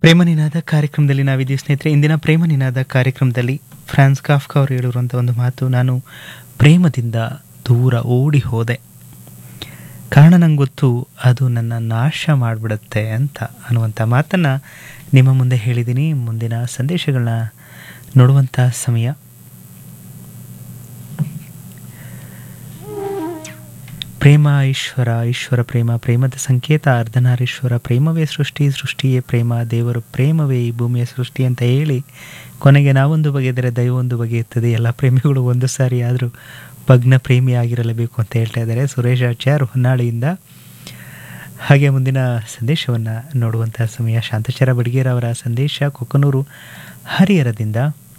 ಪ್ರೇಮ ನಿನಾದ ಕಾರ್ಯಕ್ರಮದಲ್ಲಿ ನಾವಿದ್ದೀವಿ ಸ್ನೇಹಿತರೆ ಇಂದಿನ ಪ್ರೇಮ ನಿನಾದ ಕಾರ್ಯಕ್ರಮದಲ್ಲಿ ಫ್ರಾನ್ಸ್ ಕಾಫ್ಕಾ ಅವರು ಹೇಳಿರುವಂಥ ಒಂದು ಮಾತು ನಾನು ಪ್ರೇಮದಿಂದ ದೂರ ಓಡಿ ಹೋದೆ ಕಾರಣ ನಂಗೆ ಗೊತ್ತು ಅದು ನನ್ನ ನಾಶ ಮಾಡಿಬಿಡುತ್ತೆ ಅಂತ ಅನ್ನುವಂಥ ಮಾತನ್ನು ನಿಮ್ಮ ಮುಂದೆ ಹೇಳಿದ್ದೀನಿ ಮುಂದಿನ ಸಂದೇಶಗಳನ್ನ ನೋಡುವಂಥ ಸಮಯ ಪ್ರೇಮ ಈಶ್ವರ ಈಶ್ವರ ಪ್ರೇಮ ಪ್ರೇಮದ ಸಂಕೇತ ಅರ್ಧನಾರೀಶ್ವರ ಪ್ರೇಮವೇ ಸೃಷ್ಟಿ ಸೃಷ್ಟಿಯೇ ಪ್ರೇಮ ದೇವರು ಪ್ರೇಮವೇ ಈ ಭೂಮಿಯ ಸೃಷ್ಟಿ ಅಂತ ಹೇಳಿ ಕೊನೆಗೆ ನಾವೊಂದು ಬಗೆದರೆ ದೈವೊಂದು ಬಗೆಯುತ್ತದೆ ಎಲ್ಲ ಪ್ರೇಮಿಗಳು ಒಂದು ಸಾರಿ ಆದರೂ ಭಗ್ನ ಪ್ರೇಮಿ ಆಗಿರಲೇಬೇಕು ಅಂತ ಹೇಳ್ತಾ ಇದ್ದಾರೆ ಸುರೇಶ್ ಆಚಾರ್ ಹೊನ್ನಾಳಿಯಿಂದ ಹಾಗೆ ಮುಂದಿನ ಸಂದೇಶವನ್ನು ನೋಡುವಂಥ ಸಮಯ ಶಾಂತಚರ ಬಡಿಗೇರ ಅವರ ಸಂದೇಶ ಕೊಕ್ಕನೂರು ಹರಿಹರದಿಂದ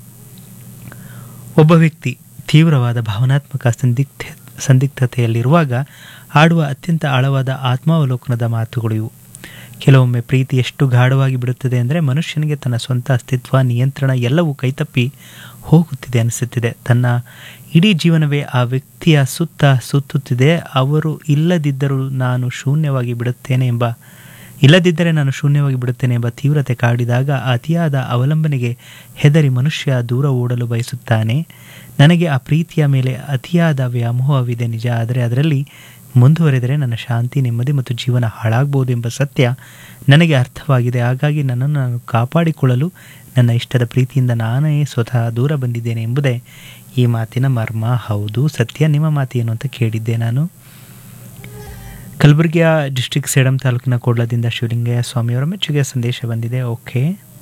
ಒಬ್ಬ ವ್ಯಕ್ತಿ ತೀವ್ರವಾದ ಭಾವನಾತ್ಮಕ ಸಂದಿಗ್ಧ ಸಂದಿಗ್ಧತೆಯಲ್ಲಿರುವಾಗ ಆಡುವ ಅತ್ಯಂತ ಆಳವಾದ ಆತ್ಮಾವಲೋಕನದ ಮಾತುಗಳು ಇವು ಕೆಲವೊಮ್ಮೆ ಪ್ರೀತಿ ಎಷ್ಟು ಗಾಢವಾಗಿ ಬಿಡುತ್ತದೆ ಅಂದರೆ ಮನುಷ್ಯನಿಗೆ ತನ್ನ ಸ್ವಂತ ಅಸ್ತಿತ್ವ ನಿಯಂತ್ರಣ ಎಲ್ಲವೂ ಕೈತಪ್ಪಿ ಹೋಗುತ್ತಿದೆ ಅನಿಸುತ್ತಿದೆ ತನ್ನ ಇಡೀ ಜೀವನವೇ ಆ ವ್ಯಕ್ತಿಯ ಸುತ್ತ ಸುತ್ತುತ್ತಿದೆ ಅವರು ಇಲ್ಲದಿದ್ದರೂ ನಾನು ಶೂನ್ಯವಾಗಿ ಬಿಡುತ್ತೇನೆ ಎಂಬ ಇಲ್ಲದಿದ್ದರೆ ನಾನು ಶೂನ್ಯವಾಗಿ ಬಿಡುತ್ತೇನೆ ಎಂಬ ತೀವ್ರತೆ ಕಾಡಿದಾಗ ಅತಿಯಾದ ಅವಲಂಬನೆಗೆ ಹೆದರಿ ಮನುಷ್ಯ ದೂರ ಓಡಲು ಬಯಸುತ್ತಾನೆ ನನಗೆ ಆ ಪ್ರೀತಿಯ ಮೇಲೆ ಅತಿಯಾದ ವ್ಯಾಮೋಹವಿದೆ ನಿಜ ಆದರೆ ಅದರಲ್ಲಿ ಮುಂದುವರೆದರೆ ನನ್ನ ಶಾಂತಿ ನೆಮ್ಮದಿ ಮತ್ತು ಜೀವನ ಹಾಳಾಗಬಹುದು ಎಂಬ ಸತ್ಯ ನನಗೆ ಅರ್ಥವಾಗಿದೆ ಹಾಗಾಗಿ ನನ್ನನ್ನು ನಾನು ಕಾಪಾಡಿಕೊಳ್ಳಲು ನನ್ನ ಇಷ್ಟದ ಪ್ರೀತಿಯಿಂದ ನಾನೇ ಸ್ವತಃ ದೂರ ಬಂದಿದ್ದೇನೆ ಎಂಬುದೇ ಈ ಮಾತಿನ ಮರ್ಮ ಹೌದು ಸತ್ಯ ನಿಮ್ಮ ಮಾತು ಏನು ಅಂತ ಕೇಳಿದ್ದೆ ನಾನು ಕಲಬುರಗಿಯ ಡಿಸ್ಟಿಕ್ ಸೇಡಂ ತಾಲೂಕಿನ ಕೋಡ್ಲದಿಂದ ಶಿವಲಿಂಗಯ್ಯ ಸ್ವಾಮಿಯವರ ಮೆಚ್ಚುಗೆಯ ಸಂದೇಶ ಬಂದಿದೆ ಓಕೆ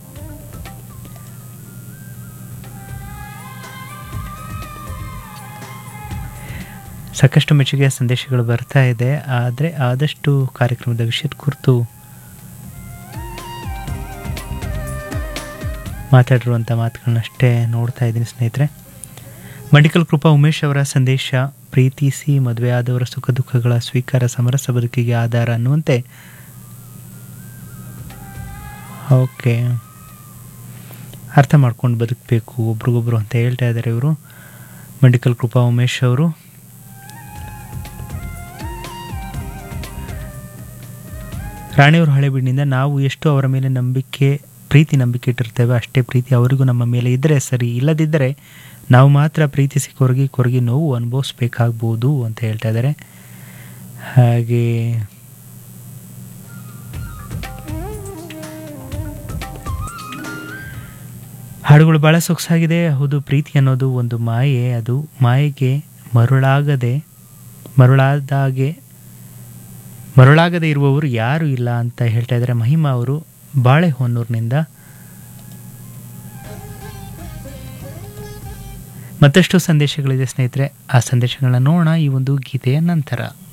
ಸಾಕಷ್ಟು ಮೆಚ್ಚುಗೆಯ ಸಂದೇಶಗಳು ಬರ್ತಾ ಇದೆ ಆದರೆ ಆದಷ್ಟು ಕಾರ್ಯಕ್ರಮದ ವಿಷಯದ ಕುರಿತು ಮಾತಾಡಿರುವಂಥ ಮಾತುಗಳನ್ನಷ್ಟೇ ನೋಡ್ತಾ ಇದ್ದೀನಿ ಸ್ನೇಹಿತರೆ ಮೆಡಿಕಲ್ ಕೃಪಾ ಉಮೇಶ್ ಅವರ ಸಂದೇಶ ಪ್ರೀತಿಸಿ ಮದುವೆ ಆದವರ ಸುಖ ದುಃಖಗಳ ಸ್ವೀಕಾರ ಸಮರಸ ಬದುಕಿಗೆ ಆಧಾರ ಅನ್ನುವಂತೆ ಓಕೆ ಅರ್ಥ ಮಾಡ್ಕೊಂಡು ಬದುಕಬೇಕು ಒಬ್ರಿಗೊಬ್ರು ಅಂತ ಹೇಳ್ತಾ ಇದ್ದಾರೆ ಇವರು ಮೆಡಿಕಲ್ ಕೃಪಾ ಉಮೇಶ್ ಅವರು ರಾಣಿಯವರು ಹಳೆಬೀಡಿನಿಂದ ನಾವು ಎಷ್ಟು ಅವರ ಮೇಲೆ ನಂಬಿಕೆ ಪ್ರೀತಿ ನಂಬಿಕೆ ಇಟ್ಟಿರ್ತೇವೆ ಅಷ್ಟೇ ಪ್ರೀತಿ ಅವರಿಗೂ ನಮ್ಮ ಮೇಲೆ ಇದ್ದರೆ ಸರಿ ಇಲ್ಲದಿದ್ದರೆ ನಾವು ಮಾತ್ರ ಪ್ರೀತಿಸಿ ಕೊರಗಿ ಕೊರಗಿ ನೋವು ಅನುಭವಿಸ್ಬೇಕಾಗ್ಬೋದು ಅಂತ ಹೇಳ್ತಾ ಇದ್ದಾರೆ ಹಾಗೆ ಹಾಡುಗಳು ಭಾಳ ಸೊಗಸಾಗಿದೆ ಹೌದು ಪ್ರೀತಿ ಅನ್ನೋದು ಒಂದು ಮಾಯೆ ಅದು ಮಾಯೆಗೆ ಮರುಳಾಗದೆ ಮರುಳಾದಾಗೆ ಮರುಳಾಗದೆ ಇರುವವರು ಯಾರೂ ಇಲ್ಲ ಅಂತ ಹೇಳ್ತಾ ಇದ್ದಾರೆ ಮಹಿಮಾ ಅವರು ಬಾಳೆಹೊನ್ನೂರಿನಿಂದ ಮತ್ತಷ್ಟು ಸಂದೇಶಗಳಿದೆ ಸ್ನೇಹಿತರೆ ಆ ಸಂದೇಶಗಳನ್ನ ನೋಡೋಣ ಈ ಒಂದು ಗೀತೆಯ ನಂತರ